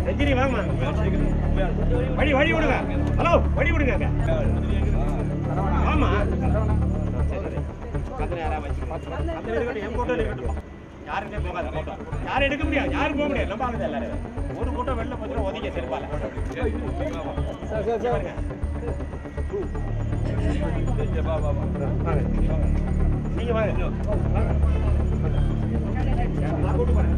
ரஜினி வாங்கம்மா வழி வழி விடுங்க ஹலோ வழி விடுங்க அங்க ஆமா என் போட்டோ இருக்கட்டும் யாருமே போகாத போட்டோ யாரும் எடுக்க முடியாது யாரும் போக முடியாது நம்ம ஆகுது எல்லாரும் ஒரு போட்டோ வெளில போச்சுன்னா ஒதுங்க செருப்பால பாருங்க. வாங்க. நீங்க வாங்க நான் கூட்டு போறேன்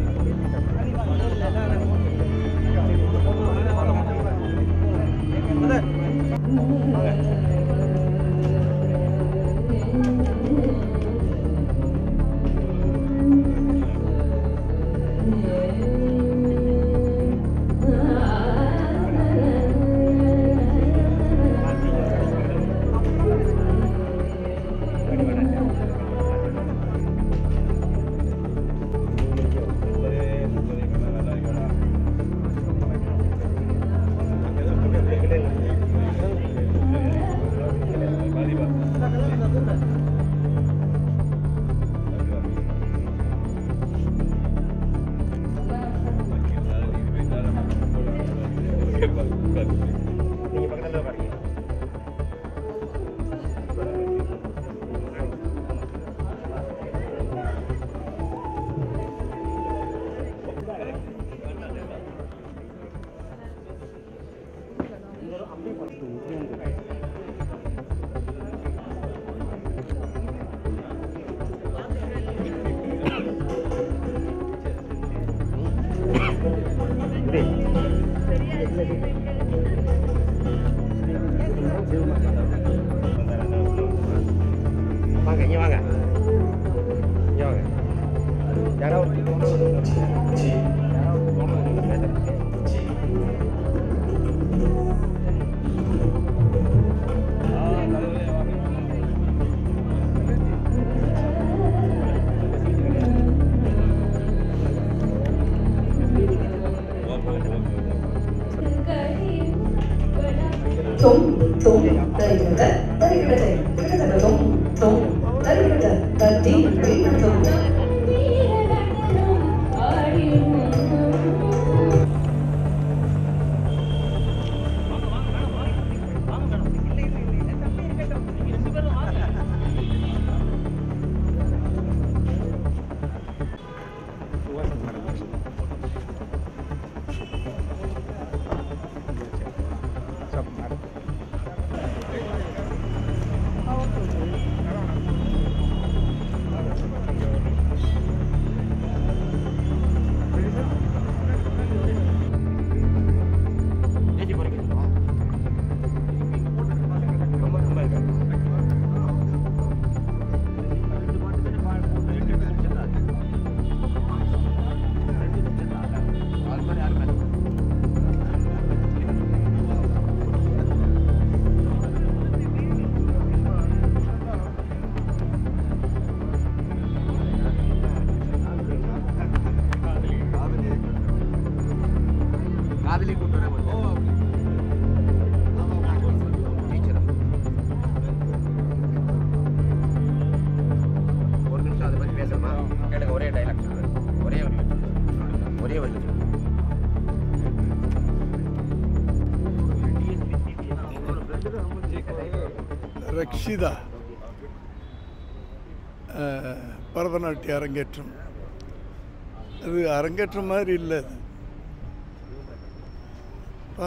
நீங்க பக்கத்துல உட்காருங்க வாங்க இங்க வாங்க இங்க வாங்க யாராவது யாராவது போகணும் பேசுறதுக்கு 동, 동, 따리기다, 따리기다, 따리기다, 동, 동, 따리기다, 따띠, 위, 동. ஏற்றி போறீங்க ரொம்ப ரொம்ப இருக்கு காதலி கூட்டு வர ஒரு நிமிஷம் அதை பத்தி பேசணுமா கேளுங்க ஒரே டைலாக் சொல்றேன் ஒரே ஒரு ஒரே ஒரு ரக்ஷிதா அஹ், பரதநாட்டிய அரங்கேற்றம் அது அரங்கேற்றம் மாதிரி இல்லை அது பா.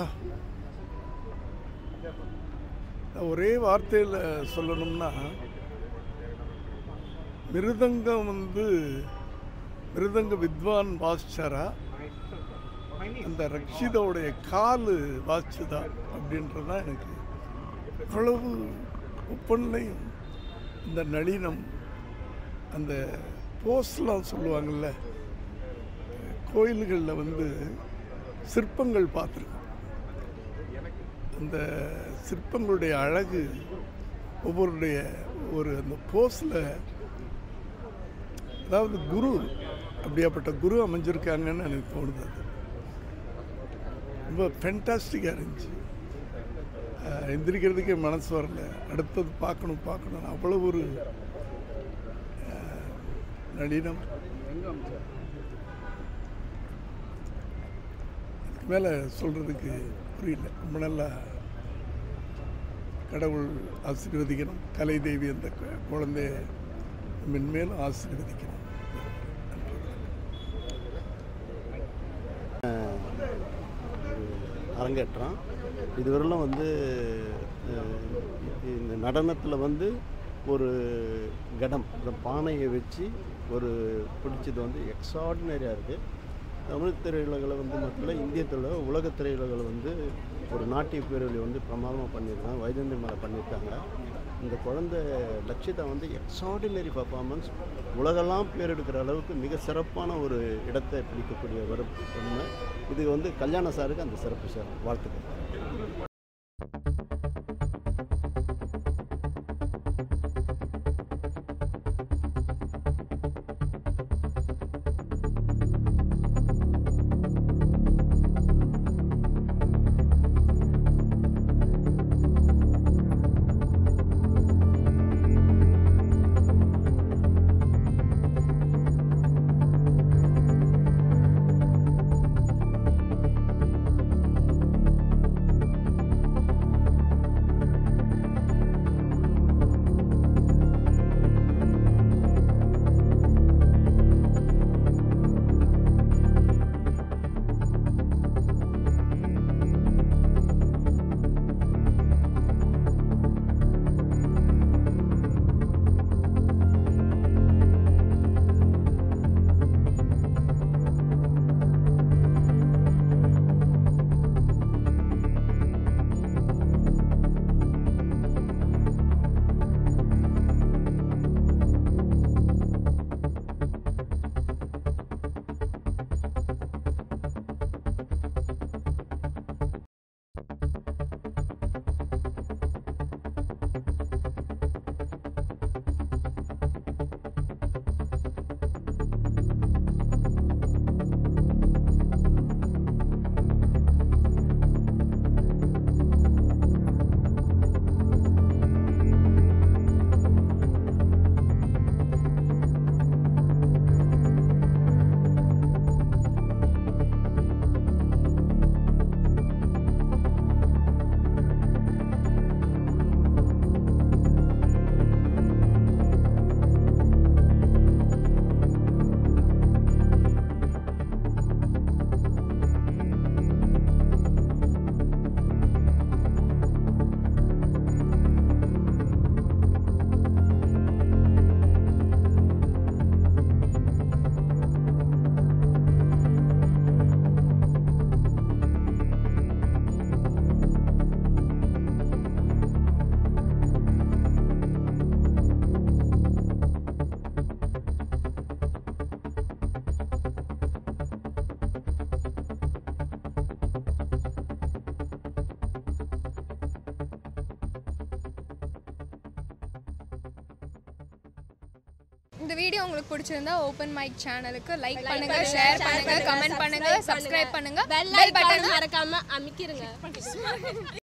ஒரே வார்த்தையில் சொல்லணும்னா மிருதங்கம் வந்து மிருதங்க வித்வான் வாசிச்சாரா அந்த ரக்ஷிதாவுடைய காலு வாசிச்சுதா அப்படின்றது தான் எனக்கு அவ்வளவு ஒப்பனையும் இந்த நளினம் அந்த போஸ்லாம் சொல்லுவாங்கள்ல கோயில்களில் வந்து சிற்பங்கள் பார்த்துருக்கோம் அந்த சிற்பங்களுடைய அழகு ஒவ்வொருடைய ஒரு அந்த போஸில் அதாவது குரு அப்படியாப்பட்ட குரு அமைஞ்சிருக்காங்கன்னு எனக்கு தோணுது அது ரொம்ப ஃபென்டாஸ்டிக்காக இருந்துச்சு அஹ் எந்திரிக்கிறதுக்கே மனசு வரல அடுத்தது பார்க்கணும் பார்க்கணும் அவ்வளோ ஒரு அஹ், நளினம் மேலே சொல்கிறதுக்கு புரியல ரொம்ப நல்லா கடவுள் ஆசீர்வதிக்கணும் கலை தேவி அந்த கு- குழந்தைய மென்மேலும் ஆசீர்வதிக்கணும் அரங்கேற்றம் இதுவரையிலும் வந்து அஹ், இந்த நடனத்தில் வந்து ஒரு கடம் இந்த பானையை வச்சு ஒரு பிடிச்சது வந்து எக்ஸார்டினரியாக இருக்குது தமிழ் திரையுலகில் வந்து மட்டும் இல்லை இந்திய திரையுலக உலக திரையுலகில் வந்து ஒரு நாட்டிய பேரொழி வந்து பிரமாதமாக பண்ணியிருக்காங்க வைஜந்தி மேலே பண்ணியிருக்காங்க இந்த குழந்தை லட்சிதா வந்து எக்ஸார்டினரி பர்ஃபார்மன்ஸ் உலகெல்லாம் பேர் எடுக்கிற அளவுக்கு மிக சிறப்பான ஒரு இடத்தை பிடிக்கக்கூடிய ஒரு உண்மை இது வந்து கல்யாண சாருக்கு அந்த சிறப்பு சார் வாழ்த்துக்கள் இந்த வீடியோ உங்களுக்கு பிடிச்சிருந்தா ஓப்பன் மைக் சேனலுக்கு லைக் பண்ணுங்க ஷேர் பண்ணுங்க கமெண்ட் பண்ணுங்க சப்ஸ்கிரைப் பண்ணுங்க பெல் பெல் பட்டன் பட்டன் மறக்காம அமைக்கிருங்க